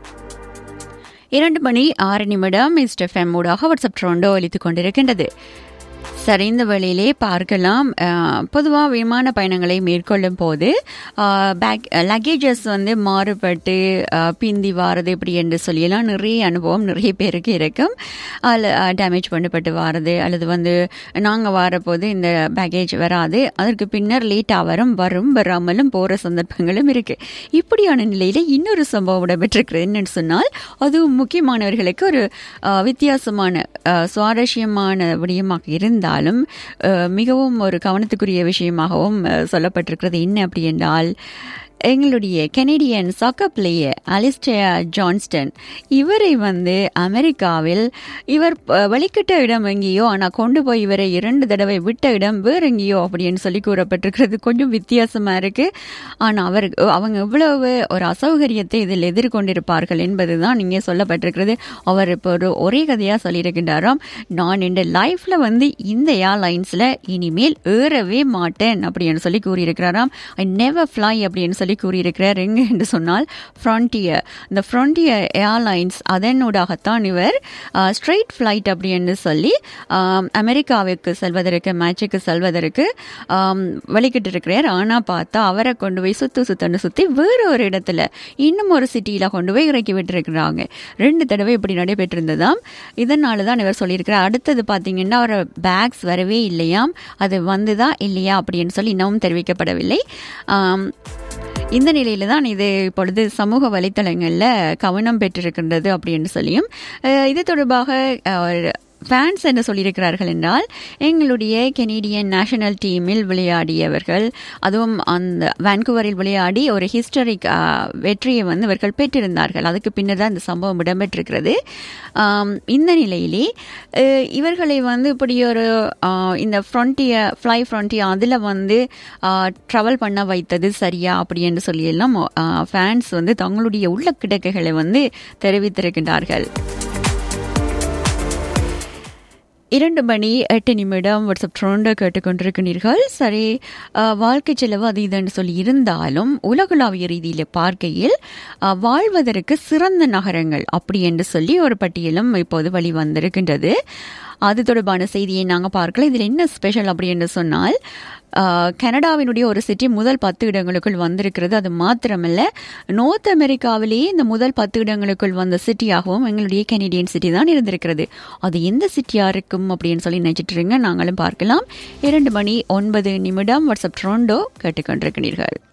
இரண்டு மணி ஆறு நிமிடம் மிஸ்டர் ஃபெம் ஊடாக வாட்ஸ்அப் ட்ரோண்டோ ஒலித்துக் கொண்டிருக்கின்றது சரி இந்த வேளையிலே பார்க்கலாம் பொதுவாக விமான பயணங்களை மேற்கொள்ளும் போது பேக் லக்கேஜஸ் வந்து மாறுபட்டு அஹ், பிந்தி வாரது இப்படி என்று சொல்லியெல்லாம் நிறைய அனுபவம் நிறைய பேருக்கு இருக்கும் அதில் டேமேஜ் பண்ணப்பட்டு வாரது அல்லது வந்து நாங்கள் வரப்போது இந்த பேக்கேஜ் வராது அதற்கு பின்னர் லேட்டாக வரும் வரும் வராமலும் போகிற சந்தர்ப்பங்களும் இருக்குது இப்படியான நிலையில் இன்னொரு சம்பவம் இடம்பெற்றிருக்கிறது என்னன்னு சொன்னால் அதுவும் முக்கியமானவர்களுக்கு ஒரு அஹ், வித்தியாசமான அஹ், சுவாரஸ்யமான விடயமாக இருந்தாலும் அஹ், மிகவும் ஒரு கவனத்துக்குரிய விஷயமாகவும் அஹ், சொல்லப்பட்டிருக்கிறது என்ன அப்படி என்றால் எங்களுடைய Canadian soccer player Alistair Johnston இவரை வந்து அமெரிக்காவில் இவர் அஹ், வழிகிட்ட இடம் எங்கேயோ ஆனால் கொண்டு போய் இவரை இரண்டு தடவை விட்ட இடம் வேற எங்கேயோ அப்படின்னு சொல்லி கூறப்பட்டிருக்கிறது கொஞ்சம் வித்தியாசமா இருக்கு ஆனால் அவர் அவங்க எவ்வளவு ஒரு அசௌகரியத்தை இதில் எதிர்கொண்டிருப்பார்கள் என்பதுதான் இங்கே சொல்லப்பட்டிருக்கிறது அவர் இப்போ ஒரு ஒரே கதையாக சொல்லியிருக்கின்றாராம் நான் இந்த லைஃப்ல வந்து இந்த ஏர்லைன்ஸ்ல இனிமேல் ஏறவே மாட்டேன் அப்படின்னு சொல்லி கூறியிருக்கிறாராம் ஐ நெவர் ஃப்ளை அப்படின்னு சொல்லி கூறியிருக்கிறார் எங்க என்று சொன்னால் ஃப்ரான்டியர் இந்த ஃப்ரான்டியர் ஏர்லைன்ஸ் அதனூடாகத்தான் இவர் ஸ்ட்ரெயிட் ஃப்ளைட் அப்படின்னு சொல்லி ஆம், அமெரிக்காவுக்கு செல்வதற்கு மேட்சுக்கு செல்வதற்கு ஆம், வழிகிட்டு இருக்கிறார் ஆனால் பார்த்தா அவரை கொண்டு போய் சுத்து சுத்தன்னு சுற்றி வேற ஒரு இடத்துல இன்னும் ஒரு சிட்டியில் கொண்டு போய் இறக்கி விட்டுருக்குறாங்க ரெண்டு தடவை இப்படி நடைபெற்றிருந்ததாம் இதனால தான் இவர் சொல்லியிருக்கிறார் அடுத்தது பார்த்தீங்கன்னா அவர் பேக்ஸ் வரவே இல்லையாம் அது வந்துதா இல்லையா அப்படின்னு சொல்லி இன்னமும் தெரிவிக்கப்படவில்லை ஆம், இந்த நிலையில தான் இது இப்பொழுது சமூக வலைத்தளங்களில் கவனம் பெற்றிருக்கின்றது அப்படின்னு சொல்லியும் அஹ், இது தொடர்பாக அஹ், ஃபேன்ஸ் என்ன சொல்லியிருக்கிறார்கள் என்றால் எங்களுடைய கெனடியன் நேஷனல் டீமில் விளையாடியவர்கள் அதுவும் அந்த வான்குவரில் விளையாடி ஒரு ஹிஸ்டரிக் வெற்றியை வந்து இவர்கள் பெற்றிருந்தார்கள் அதுக்கு பின்னர் தான் இந்த சம்பவம் இடம்பெற்றிருக்கிறது ஆம், இந்த நிலையிலே அஹ், இவர்களை வந்து இப்படி ஒரு ஆஹ், இந்த ஃப்ரொண்டியர் ஃப்ளை ஃப்ரொண்டியர் அதில் வந்து ட்ராவல் பண்ண வைத்தது சரியா அப்படி என்று சொல்லியெல்லாம் ஃபேன்ஸ் வந்து தங்களுடைய உள்ள கிடக்கைகளை வந்து தெரிவித்திருக்கின்றார்கள் இரண்டு மணி எட்டு நிமிடம் வாட்ஸ்அப் ட்ரோண்டோ கேட்டுக்கொண்டிருக்கிறீர்கள் சரி அஹ், வாழ்க்கை செலவு அது இதுன்னு சொல்லி இருந்தாலும் உலகளாவிய ரீதியில் பார்க்கையில் அஹ், வாழ்வதற்கு சிறந்த நகரங்கள் அப்படி என்று சொல்லி ஒரு பட்டியலும் இப்போது வெளிவந்திருக்கின்றது அது தொடர்பான செய்தியை நாங்கள் பார்க்கலாம் இதில் என்ன ஸ்பெஷல் அப்படி என்று சொன்னால் அஹ், கனடாவினுடைய ஒரு சிட்டி முதல் பத்து இடங்களுக்குள் வந்திருக்கிறது அது மாத்திரமல்ல நோர்த் அமெரிக்காவிலேயே இந்த முதல் பத்து இடங்களுக்குள் வந்த சிட்டியாகவும் எங்களுடைய கெனடியன் சிட்டி தான் இருந்திருக்கிறது அது எந்த சிட்டியா இருக்கும் அப்படின்னு சொல்லி நினைச்சிட்டு இருங்க நாங்களும் பார்க்கலாம் இரண்டு மணி ஒன்பது நிமிடம் வாட்ஸ்அப் ட்ரோண்டோ கேட்டுக்கொண்டிருக்கிறீர்கள்